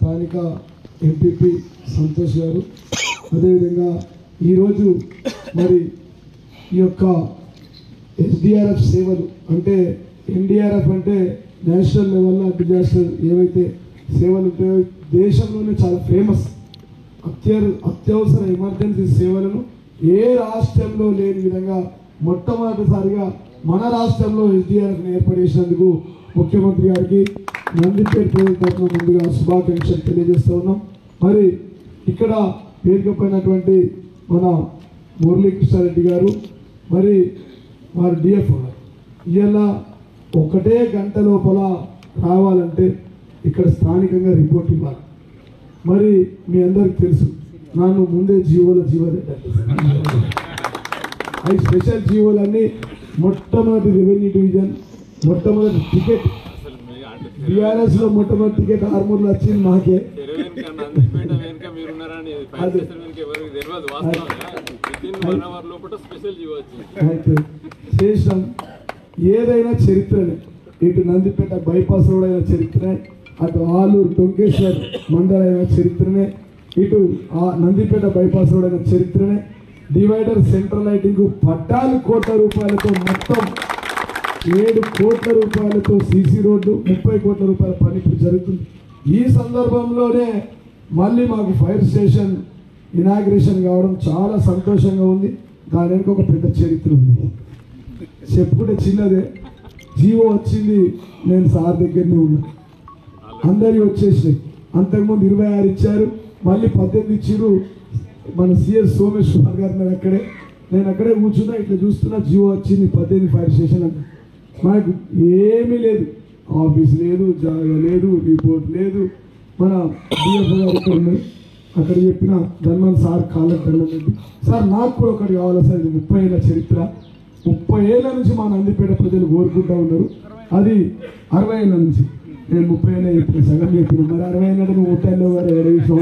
స్థానిక ఎంపీపీ సంతోష్ గారు అదేవిధంగా ఈరోజు మరి ఈ యొక్క ఎస్డిఆర్ఎఫ్ సేవలు అంటే ఎన్డీఆర్ఎఫ్ అంటే నేషనల్ లెవెల్లో డిజాస్టర్ ఏవైతే సేవలు ఉంటాయో దేశంలోనే చాలా ఫేమస్ అత్యవ అత్యవసర ఎమర్జెన్సీ సేవలను ఏ రాష్ట్రంలో లేని విధంగా మొట్టమొదటిసారిగా మన రాష్ట్రంలో ఎస్డిఆర్ఎఫ్ ఏర్పాటు చేసినందుకు ముఖ్యమంత్రి గారికి నందిపేట ప్రజల తరఫున ముందుగా శుభాకాంక్షలు తెలియజేస్తూ ఉన్నాం మరి ఇక్కడ పేరుకపోయినటువంటి మన మురళీకృష్ణారెడ్డి గారు మరి వారి డిఎఫ్ గారు ఇలా ఒకటే గంట లోపల రావాలంటే ఇక్కడ స్థానికంగా రిపోర్ట్ ఇవ్వాలి మరి మీ అందరికి తెలుసు నన్ను ముందే జీవోల జీవరెడ్డి అంటారు. అవి స్పెషల్ జీవోలన్నీ మొట్టమొదటి రెవెన్యూ డివిజన్ మొట్టమొదటి టికెట్ బీఆర్ఎస్ లో మొట్టమొదటి టికెట్ ఆర్మూర్లో వచ్చింది మాకే వెనుక నందిపేట వెనుక మీరున్నారని ఫైర్ అదే. స్టేషన్ వెనుక ఎవరికి తెలియదు వాస్తవంగా విత్ ఇన్ వన్ అవర్ లోపల స్పెషల్ జీవో వచ్చింది అయితే చేసినాం ఏదైనా చరిత్రనే ఇటు నందిపేట బైపాస్ రోడ్ అయిన చరిత్రనే అటు ఆలూరు డొంకేశ్వర్ మండల అయిన చరిత్రనే ఇటు ఆ నందిపేట బైపాస్ రోడ్ అయిన చరిత్రనే డివైడర్ సెంట్రల్ లైటింగ్ పద్నాలుగు కోట్ల రూపాయలతో మొత్తం ఏడు కోట్ల రూపాయలతో సీసీ రోడ్డు ముప్పై కోట్ల రూపాయల పని ఇప్పుడు జరుగుతుంది ఈ సందర్భంలోనే మళ్ళీ మాకు ఫైర్ స్టేషన్ ఇనాగ్రేషన్ కావడం చాలా సంతోషంగా ఉంది దాని వెనుక ఒక పెద్ద చరిత్ర ఉంది చెప్పుకుంటే చిన్నదే జీవో వచ్చింది నేను సార్ దగ్గరనే ఉన్నా అందరి వచ్చేసినాయి అంతకుముందు ఇరవై ఆరు ఇచ్చారు మళ్ళీ పద్దెనిమిది ఇచ్చారు మన సిఎస్ సోమేశ్వర్ గారు నేను అక్కడే నేను అక్కడే కూర్చున్నా ఇట్లా చూస్తున్నా జియో వచ్చింది పద్దెనిమిది ఫైర్ స్టేషన్ అంటే మనకు ఏమీ లేదు ఆఫీస్ లేదు జాగా లేదు రిపోర్ట్ లేదు మన డిఎఫ్ గారు ఇక్కడ ఉన్నాయి అక్కడ చెప్పిన ధన్వన్ సార్ కాళ్ళకి దండం పెట్టి సార్ నాకు కూడా ఒకటి కావాలి సార్ ఇది ముప్పై ఏళ్ళ చరిత్ర ముప్పై ఏళ్ళ నుంచి మా నందిపేట ప్రజలు కోరుకుంటా ఉన్నారు అది అరవై ఏళ్ళ నుంచి నేను ముప్పై ఏళ్ళ చెప్పిన సగం చెప్పిన మరి అరవై ఏళ్ళ నువ్వు ముప్పై ఏళ్ళ వారు ఏడు విషయం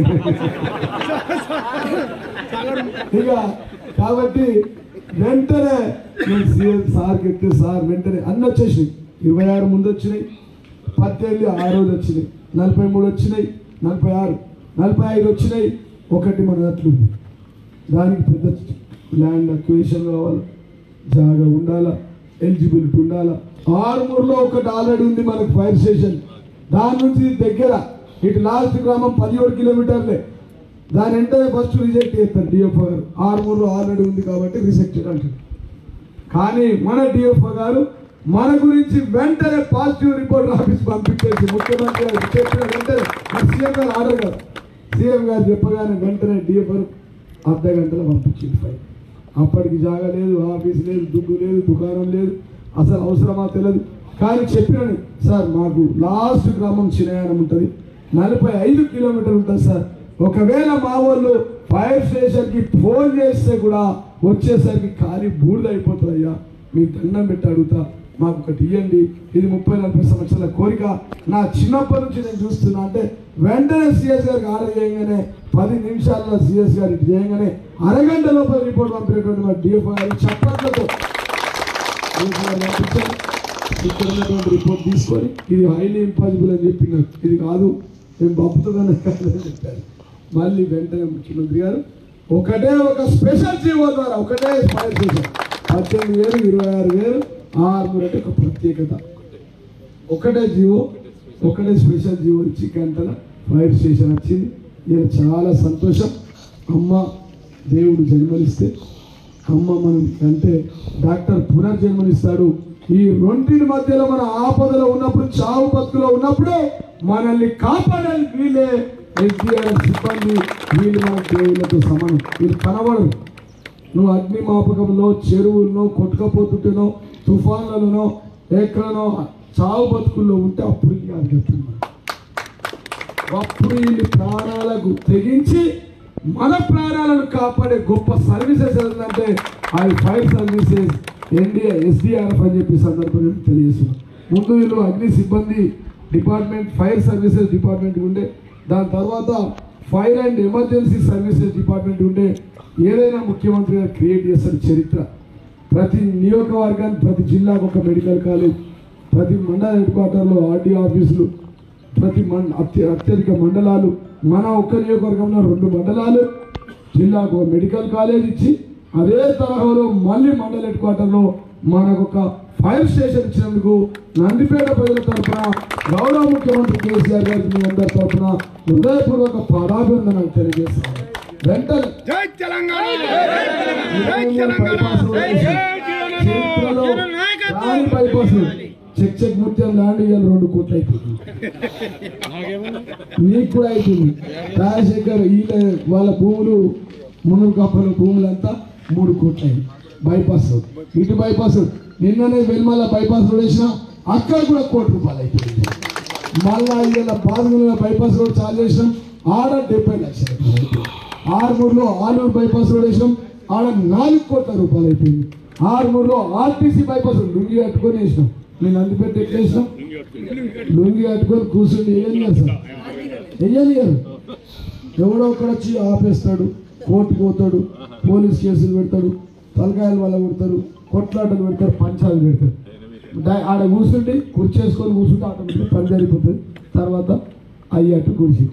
ఇక కాబట్టి వెంటనే నేను సీఎం సార్ చెప్తే సార్ వెంటనే అన్ని వచ్చేసినాయి ఇరవై ఆరు ముందు వచ్చినాయి పద్దెనిమిది ఆ రోజు వచ్చినాయి నలభై మూడు వచ్చినాయి నలభై ఆరు నలభై ఐదు వచ్చినాయి ఒకటి మన అట్లుంది దానికి పెద్ద ల్యాండ్ అక్వేషన్ కావాలి జాగా ఉండాలా ఎలిజిబిలిటీ ఉండాలా ఆరుమూరులో ఒకటి ఆల్రెడీ ఉంది మనకు ఫైర్ స్టేషన్ దాని నుంచి దగ్గర ఇటు లాస్ట్ గ్రామం పదిహేడు కిలోమీటర్లే దాని వెంటనే ఫస్ట్ రిజెక్ట్ చేస్తారు డిఎఫ్ఓ గారు ఆరుమూరులో ఆల్రెడీ ఉంది కాబట్టి రిజెక్టెడ్ అంటారు కానీ మన డిఎఫ్ఓ గారు మన గురించి వెంటనే పాజిటివ్ రిపోర్ట్ ఆఫీస్ పంపించేసి ముఖ్యమంత్రి గారు చెప్పిన వెంటనే మరి సీఎం గారు ఆర్డర్ గారు సీఎం గారు చెప్పగానే వెంటనే డిఎఫ్ఓ అర్ధ గంటలో పంపించింది ఫైల్ అప్పటికి జాగా లేదు ఆఫీస్ లేదు దుడ్డు లేదు దుకాణం లేదు అసలు అవసరమా తెలియదు కానీ చెప్పినని సార్ మాకు లాస్ట్ గ్రామం చినయానం ఉంటుంది నలభై ఐదు కిలోమీటర్లు ఉంటుంది సార్ ఒకవేళ మా వాళ్ళు ఫైర్ స్టేషన్కి ఫోన్ చేస్తే కూడా వచ్చేసరికి ఖాళీ బూడిద అయిపోతుంది అయ్యా మీకు దండం పెట్టి అడుగుతా మాకు ఒకటి ఇవ్వండి ఇది ముప్పై నలభై సంవత్సరాల కోరిక నా చిన్నప్పటి నుంచి నేను చూస్తున్నా అంటే వెంటనే సిఎస్ గారికి ఆర్డర్ చేయగానే పది నిమిషాల్లో సిఎస్ గారికి చేయగానే అరగంట లోపల రిపోర్ట్ పంపినటువంటి మా డిఎఫ్ గారు చప్పట్లతో DFO గారు పంపించారు. ఇక్కడ ఉన్నటువంటి రిపోర్ట్ తీసుకొని ఇది హైలీ ఇంపాసిబుల్ అని చెప్పినారు ఇది కాదు మేము పంపుతుందని కాదని చెప్పారు మళ్ళీ వెంటనే ముఖ్యమంత్రి గారు ఒకటే ఒక స్పెషల్ జీవో ద్వారా ఒకటే ఫైర్ చేశారు పద్దెనిమిది వేలు ఇరవై ఆరు వేలు ఆరు అంటే ఒక ప్రత్యేకత ఒకటే జీవో ఒకటే స్పెషల్ జీవో ఇచ్చి గంటల ఫైర్ స్టేషన్ వచ్చింది నేను చాలా సంతోషం అమ్మ దేవుడు జన్మనిస్తే అమ్మ మనం అంటే డాక్టర్ పునర్జన్మనిస్తాడు ఈ రెండింటి మధ్యలో మన ఆపదలో ఉన్నప్పుడు చావు బతుకులో ఉన్నప్పుడు మనల్ని కాపాడడానికి వీళ్ళే ఎన్టీఆర్ సిబ్బంది వీళ్ళు మన దేవుళ్ళతో సమానం వీళ్ళు కనబడరు నువ్వు అగ్నిమాపకంలో చెరువుల్లో కొట్టుకపోతుంటేనో తుఫాన్లలోనో ఎక్కడనో చావు బతుకుల్లో ఉంటే అప్పుడు ఇది అడుగుతున్నాను అప్పుడు వీళ్ళు ప్రాణాలకు తెగించి మన ప్రాణాలను కాపాడే గొప్ప సర్వీసెస్ ఏంటంటే అది ఫైర్ సర్వీసెస్ ఎన్డీఏ ఎస్డిఆర్ఎఫ్ అని చెప్పి సందర్భంగా తెలియజేస్తున్నాం ముందు వీళ్ళు అగ్ని సిబ్బంది డిపార్ట్మెంట్ ఫైర్ సర్వీసెస్ డిపార్ట్మెంట్ ఉండే దాని తర్వాత fire and emergency services department ఉండే ఏదైనా ముఖ్యమంత్రి గారు క్రియేట్ చేస్తారు చరిత్ర ప్రతి నియోజకవర్గానికి ప్రతి జిల్లాకు ఒక మెడికల్ కాలేజ్ ప్రతి మండల హెడ్ క్వార్టర్లో ఆర్డీ ఆఫీసులు ప్రతి మండ అత్య అత్యధిక మండలాలు మన ఒక్క నియోజకవర్గంలో రెండు మండలాలు జిల్లాకు ఒక మెడికల్ కాలేజ్ ఇచ్చి అదే తరహాలో మళ్ళీ మండల హెడ్ క్వార్టర్లో మనకు ఒక ఫైర్ స్టేషన్ ఇచ్చినందుకు నందిపేట ప్రజల తరఫున గౌరవ ముఖ్యమంత్రి కేసీఆర్ గారికి మీ అందరి తరఫున హృదయపూర్వక పాదాభివందనలు తెలియజేస్తాను వెంటనే జై తెలంగాణ బైపాస్ రోడ్ వేసి చరిత్రలో రాని బైపాస్ చెక్ చెక్ ముత్యం ల్యాండ్ ఇవాళ రెండు కోట్లు అయిపోతుంది నీకు కూడా అయిపోయింది రాజశేఖర్ ఈయన వాళ్ళ భూములు మున్నూరు కప్పల భూములంతా మూడు కోట్లు అయింది బైపాస్ రోడ్ ఇటు బైపాస్ రోడ్ నిన్ననే వెల్మల బైపాస్ రోడ్ వేసిన అక్కడ కూడా కోటి రూపాయలు అయిపోయింది మళ్ళా ఇవాళ బాధగుల బైపాస్ రోడ్ చాలు చేసినాం ఆడ డెబ్బై లక్షలు అయిపోయింది. ఆరుమూరులో ఆలూరు బైపాస్ రోడ్ వేసినాం ఆడ నాలుగు కోట్ల రూపాయలు అయిపోయింది ఆరుమూరులో ఆర్టీసీ బైపాస్ రోడ్ లుంగి కట్టుకొని వేసినాం నేను అందుపెట్టి ఎట్లా వేసినాం లుంగి కట్టుకొని కూర్చుని వేయాలి కదా సార్ వెయ్యాలి గారు ఎవడో ఒకడు వచ్చి ఆపేస్తాడు కోర్టుకు పోతాడు పోలీస్ కేసులు పెడతాడు తలకాయలు వల్ల కొడతారు కొట్లాటలు పెడతారు పంచాలు పెడతారు డా- ఆడ కూర్చుంటే కుర్చీ వేసుకొని కూర్చుంటే ఆటోమేటిక్ పని జరిగిపోతుంది తర్వాత అయ్యట్టు కుర్చీ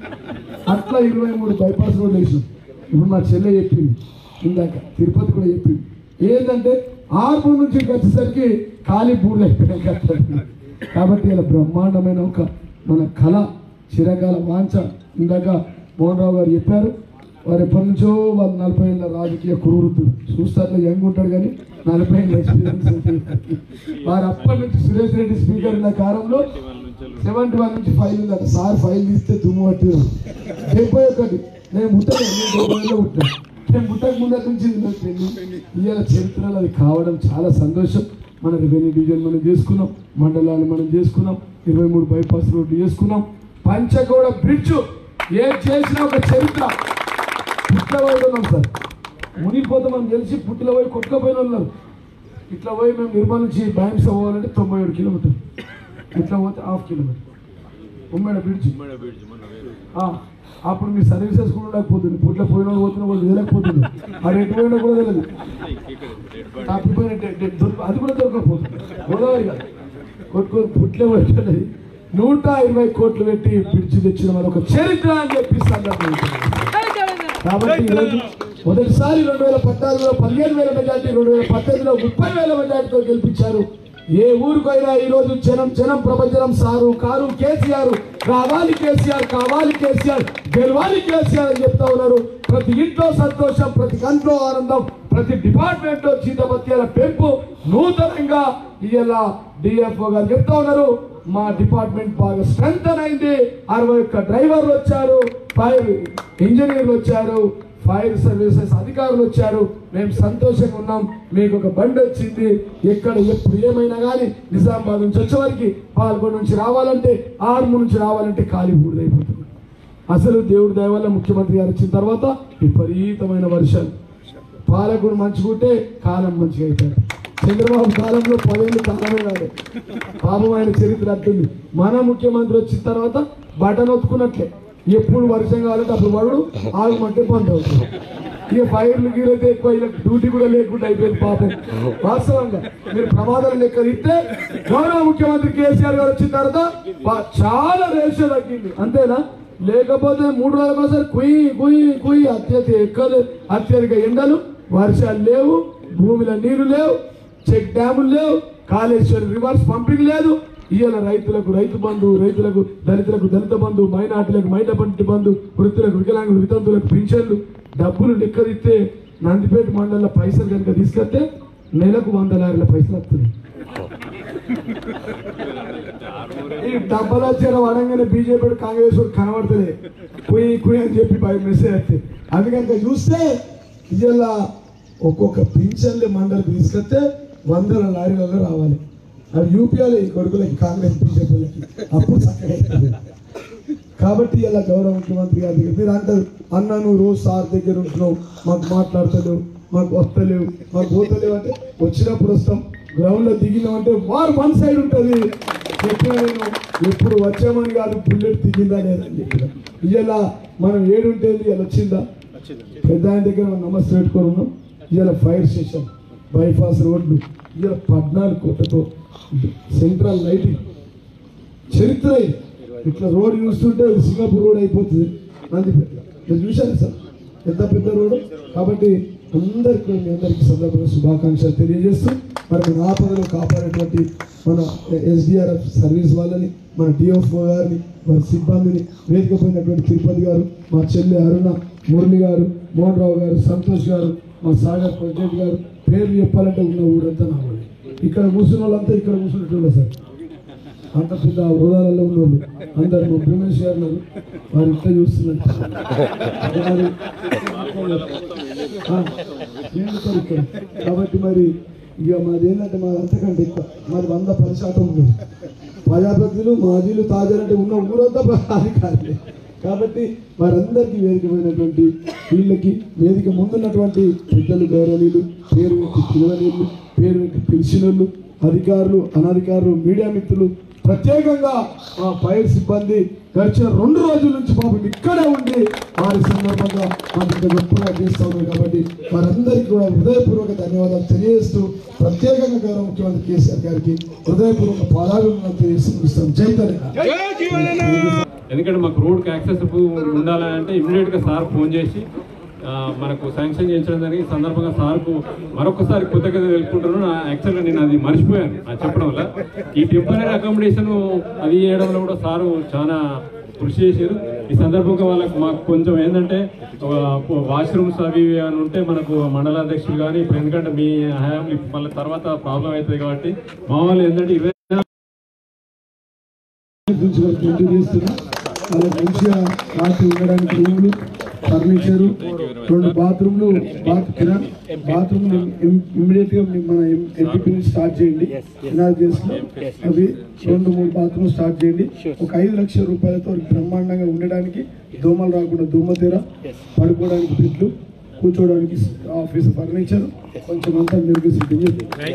అట్లా ఇరవై మూడు బైపాస్ రోడ్లు వేసినాం ఇప్పుడు మా చెల్లె చెప్పింది ఇందాక తిరుపతి కూడా చెప్పింది ఏంటంటే ఆర్మూర్ నుంచి ఇక్కడికి వచ్చేసరికి ఖాళీ బూర్లు అయిపోయినాయి కట్టాలి. కాబట్టి ఇలా బ్రహ్మాండమైన ఒక మన కళ చిరకాల వాంఛ ఇందాక మోహన్ రావు గారు చెప్పారు వారు ఎప్పటి నుంచో వాళ్ళు నలభై ఏళ్ళ రాజకీయ కురువృత్తులు చూస్తారు యంగ్ ఉంటాడు కానీ నలభై ఏళ్ళ ఎక్స్పీరియన్స్ ఉంటుంది. వారు అప్పటి నుంచి సురేష్ రెడ్డి స్పీకర్ ఉన్న కాలంలో సెవెంటీ వన్ నుంచి ఫైల్ ఉందట సార్ ఫైల్ తీస్తే దుమ్ము పట్టి డెబ్బై ఒకటి నేను ముట్టను నేను డెబ్బై ఏళ్ళు పుట్టాను నేను ముట్టక ముందర నుంచి ఇది నాకు తెలియదు. ఇవాళ చరిత్రలో అది కావడం చాలా సంతోషం మన రెవెన్యూ డివిజన్ మనం చేసుకున్నాం మండలాలు మనం చేసుకున్నాం ఇరవై మూడు బైపాస్ రోడ్లు చేసుకున్నాం పంచగౌడ బ్రిడ్జ్ ఏం చేసినా ఒక చరిత్ర పుట్ల పోయి ఉన్నాం సార్ మునిగిపోతే మనం తెలిసి పుట్టిలో పోయి కొట్టుకపోయిన ఉన్నారు ఇట్లా పోయి మేము నిర్మల్ నుంచి బ్యాంక్స్ పోవాలంటే తొంభై ఏడు కిలోమీటర్ ఇట్లా పోతే హాఫ్ కిలోమీటర్ ఉమ్మడి బ్రిడ్జ్ ఉమ్మడి బ్రిడ్జ్ మన వేరే. ఆ, అప్పుడు మీ సర్వీసెస్ కూడా ఉండకపోతుంది పుట్ల పోయిన వాళ్ళు పోతున్న వాళ్ళు తెలియకపోతుంది అది ఎటు పోయినా కూడా తెలియదు ఇక్కడ డెడ్ బాడీ. తప్పిపోయిన డె- డె- దొరక- అది కూడా దొరకకపోతుంది గోదావరి కాదు కొట్టుకొని పుట్లే పెట్టలేదు నూట ఇరవై కోట్లు పెట్టి బ్రిడ్జ్ తెచ్చిన వాళ్ళు ఒక చరిత్ర అని చెప్పి సందర్భం కాబట్టి ఈరోజు మొదటిసారి రెండు వేల పద్నాలుగులో పదిహేను వేల మెజార్టీ రెండు వేల పద్దెనిమిదిలో ముప్పై వేల మెజార్టీతో గెలిపించారు ఏ ఊరికైనా ఈ రోజు జనం జనం ప్రపంచం సారు కారు కేసీఆర్ కావాలి కేసీఆర్ కావాలి కేసీఆర్ గెలవాలి కేసీఆర్ అని చెప్తా ఉన్నారు ప్రతి ఇంట్లో సంతోషం ప్రతి కంట్లో ఆనందం ప్రతి డిపార్ట్మెంట్ లో జీతభత్యాల పెంపు నూతనంగా ఇవాళ డిఎఫ్ఓ గారు చెప్తా ఉన్నారు మా డిపార్ట్మెంట్ బాగా స్ట్రెంగ్ అయింది అరవై ఒక్క డ్రైవర్లు వచ్చారు ఫైర్ ఇంజనీర్లు వచ్చారు ఫైర్ సర్వీసెస్ అధికారులు వచ్చారు మేము సంతోషంగా ఉన్నాం మీకు ఒక బండి వచ్చింది ఎక్కడ ఎప్పుడు ఏమైనా కానీ నిజామాబాద్ నుంచి వచ్చేవారికి పాల్గొండ నుంచి రావాలంటే ఆర్ము నుంచి రావాలంటే ఖాళీ బూడిదైపోతుంది అసలు దేవుడి దయ వల్ల ముఖ్యమంత్రి గారు వచ్చిన తర్వాత విపరీతమైన వర్షాలు పాలకుడు మంచిగుంటే కాలం మంచిగా అవుతాడు చంద్రబాబు కాలంలో పదేళ్ళు కాలమే కాదు పాపం ఆయన చరిత్ర అట్టుంది మన ముఖ్యమంత్రి వచ్చిన తర్వాత బటన్ ఒత్తుకున్నట్లే ఎప్పుడు వర్షం కావాలంటే అప్పుడు వాడు ఆగమంటే బంద్ అవుతుంది ఇక ఫైర్లు గీరైతే ఎక్కువ ఇలా డ్యూటీ కూడా లేకుండా అయిపోయింది పాపం వాస్తవంగా మీరు ప్రమాదాలు లెక్క ఇస్తే గౌరవ ముఖ్యమంత్రి కేసీఆర్ గారు వచ్చిన తర్వాత బా- చాలా రేషియో తగ్గింది అంతేనా లేకపోతే మూడు రోజులకు ఒకసారి కుయ్యి కుయ్యి కుయ్యి అత్యధిక ఎక్కువ అత్యధిక ఎండలు వర్షాలు లేవు భూమిలో నీళ్లు లేవు చెక్ డ్యాములు లేవు కాళేశ్వరి రివర్స్ పంపింగ్ లేదు ఇవాళ రైతులకు రైతు బంధు రైతులకు దళితులకు దళిత బంధు మైనార్టీలకు మైనపంటి బంధు వృత్తులకు వికలాంగులు వితంతులకు పింఛన్లు డబ్బులు లెక్కదిస్తే నందిపేట మండలంలో పైసలు కనుక తీసుకొస్తే నెలకు వంద లారీల పైసలు వస్తుంది ఈ డబ్బల చీర వడంగానే బీజేపీ కాంగ్రెస్ వాడు కనబడతలే కుయ్ కుయ్ అని చెప్పి బయట మెసేజ్ వస్తే అది కనుక చూస్తే ఇలా ఒక్కొక్క పింఛన్లు మండలికి తీసుకొస్తే వందల లారీలలో రావాలి అవి యూపీఐలో ఈ కొడుకులకి కాంగ్రెస్ బీజేపీలకి అప్పుడు చక్కగా అవుతుంది. కాబట్టి ఇలా గౌరవ ముఖ్యమంత్రి గారి దగ్గర మీరు అంటారు అన్న నువ్వు రోజు సార్ దగ్గర ఉంటున్నావు మాకు మాట్లాడతలేవు మాకు వస్తలేవు మాకు పోతలేవు అంటే వచ్చినప్పుడు వస్తాం గ్రౌండ్ లో దిగినామంటే వారు వన్ సైడ్ ఉంటుంది చెప్పిన నేను ఎప్పుడు వచ్చామని కాదు బుల్లెట్ దిగిందా లేదని చెప్పిన ఇలా మనం ఏడుంటేది ఇలా వచ్చిందా పెద్ద ఆయన దగ్గర మనం నమస్తే పెట్టుకొని ఉన్నాం ఇవాళ ఫైర్ స్టేషన్ బైపాస్ రోడ్లు ఇవాళ పద్నాలుగు కోట్లతో సెంట్రల్ లైటింగ్ చరిత్ర ఇది ఇట్లా రోడ్ చూస్తుంటే ఇది సింగపూర్ రోడ్ అయిపోతుంది నందిపేట మీరు చూశారు సార్ ఎంత పెద్ద రోడ్డు కాబట్టి అందరికీ మీ అందరికీ సందర్భంగా శుభాకాంక్షలు తెలియజేస్తూ మరి మన ఆపదలో కాపాడేటువంటి మన ఎస్డిఆర్ఎఫ్ సర్వీస్ వాళ్ళని మన డిఎఫ్ఓ గారిని వారి సిబ్బందిని వేదికపోయినటువంటి తిరుపతి గారు మా చెల్లి అరుణ మురళి గారు మోహన్ రావు గారు సంతోష్ గారు మా సాగర్ ప్రెసిడెంట్ గారు పేరు చెప్పాలంటే ఉన్న ఊరంతా నా ఊరే ఇక్కడ కూర్చున్న వాళ్ళంతా ఇక్కడ కూర్చున్నట్టు సార్ అంత పెద్ద హోదాలలో ఉన్నోళ్ళు అందరు మా భువనేష్ గారు ఉన్నారు వారు ఇట్లా చూస్తున్నారు వారు- ఆ, నిండుతారు ఇక్కడ కాబట్టి మరి ఇక మాది ఏంటంటే మాది అంతకంటే ఎక్కువ మాది వంద పది శాతం ఉన్నది ప్రజాప్రతినిధులు మాజీలు తాజాలంటే ఉన్న ఊరంతా అధికారులే కాబట్టి వారందరికీ వేదికమైనటువంటి వీళ్ళకి వేదిక ముందున్నటువంటి పెద్దలు గౌరవనీయులు పేరు పెట్టి పిలవనీయులు పేరు పెట్టి పిలిచినోళ్ళు అధికారులు అనధికారులు మీడియా మిత్రులు ప్రత్యేకంగా మా ఫైర్ సిబ్బంది గడిచిన రెండు రోజుల నుంచి బాబు ఇక్కడే ఉండి వారి సందర్భంగా మాకు ఇంత గొప్పగా చేస్తూ ఉన్నారు కాబట్టి వారందరికీ కూడా హృదయపూర్వక ధన్యవాదాలు తెలియజేస్తూ ప్రత్యేకంగా గౌరవ ముఖ్యమంత్రి కేసీఆర్ గారికి హృదయపూర్వక పాదాభివందనాలు తెలియజేస్తూ జై తెలంగాణ ఎందుకంటే మాకు రోడ్కి యాక్సెస్ ఉండాలంటే ఇమ్మీడియట్ గా సార్ ఫోన్ చేసి ఆ, మనకు శాంక్షన్ చేయించడం జరిగింది ఈ సందర్భంగా సార్కు మరొకసారి కృతజ్ఞత తెలుపుకుంటున్నాను యాక్చువల్గా నేను అది మర్చిపోయాను అది చెప్పడం వల్ల ఈ టెంపరీ అకామిడేషన్ అది చేయడంలో కూడా సారు చాలా కృషి చేశారు ఈ సందర్భంగా వాళ్ళకి మాకు కొంచెం ఏంటంటే వాష్రూమ్స్ అవి ఇవి అని ఉంటే మనకు మండల అధ్యక్షులు కానీ ఇప్పుడు ఎందుకంటే మీ హయాం మళ్ళీ తర్వాత ప్రాబ్లం అవుతుంది కాబట్టి మా వాళ్ళు ఏంటంటే ఇరవై గురించి వాళ్ళకి ఇంటర్వ్యూ చేస్తున్నా వాళ్ళకి మంచిగా రాత్రి ఉండడానికి రూమ్లు ఫర్నిచరు రెండు బాత్రూమ్లు బాత్ కిరాణ్ బాత్రూమ్ ఇమ్మీడియట్ గా మీ- మన ఎంపీ నుంచి స్టార్ట్ చేయండి ఇనాగ్రేషన్ అవి రెండు మూడు బాత్రూమ్ స్టార్ట్ చేయండి ఒక ఐదు లక్షల రూపాయలతో బ్రహ్మాండంగా ఉండడానికి దోమలు రాకుండా దోమతెర పడుకోవడానికి బెడ్లు కూర్చోవడానికి ఆఫీస్ ఫర్నిచర్ కొంచెం అంతా నిర్మిస్తుంది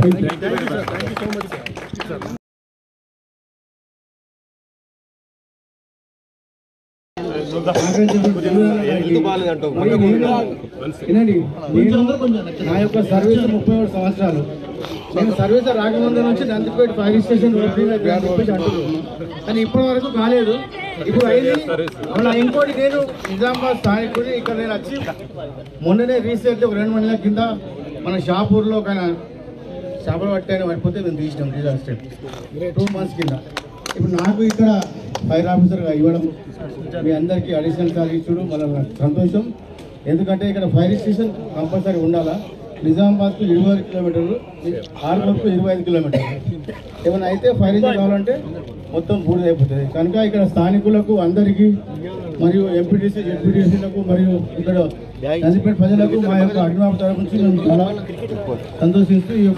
వినండి నేను నా యొక్క సర్వీస్ ముప్పై ఏడు సంవత్సరాలు నేను సర్వీస్ రాకముందు నుంచి నందిపేట ఫైర్ స్టేషన్ ఓపెనింగ్ అయిపోయింది అని చెప్పేసి అంటున్నాను కానీ ఇప్పటి వరకు కాలేదు ఇప్పుడు అయింది మళ్ళీ ఇంకోటి నేను నిజామాబాద్ స్థానికుడి ఇక్కడ నేను వచ్చి మొన్ననే రీసెంట్ ఒక రెండు నెలల కింద మన షాపూర్లో ఒక ఆయన చేపలు పట్టాయని పడిపోతే మేము తీసినాం డిజాస్టర్ టూ మంత్స్ కింద ఇప్పుడు నాకు ఇక్కడ ఫైర్ ఆఫీసర్గా ఇవ్వడం మీ అందరికీ అడిషనల్ చార్జ్ ఇచ్చడం మన సంతోషం ఎందుకంటే ఇక్కడ ఫైర్ స్టేషన్ కంపల్సరీ ఉండాలా నిజామాబాద్కు ఇరవై ఐదు కిలోమీటర్లు ఆర్మూర్కు ఇరవై ఐదు కిలోమీటర్లు ఏమైనా అయితే ఫైర్ ఇంజిన్ కావాలంటే మొత్తం బూడిద అయిపోతుంది కనుక ఇక్కడ స్థానికులకు అందరికీ మరియు ఎంపీటీసీ ఎంపీటీసీలకు మరియు ఇక్కడ నందిపేట ప్రజలకు మా యొక్క అగ్నిమాప తరపు నుంచి మేము చాలా సంతోషిస్తూ ఈ యొక్క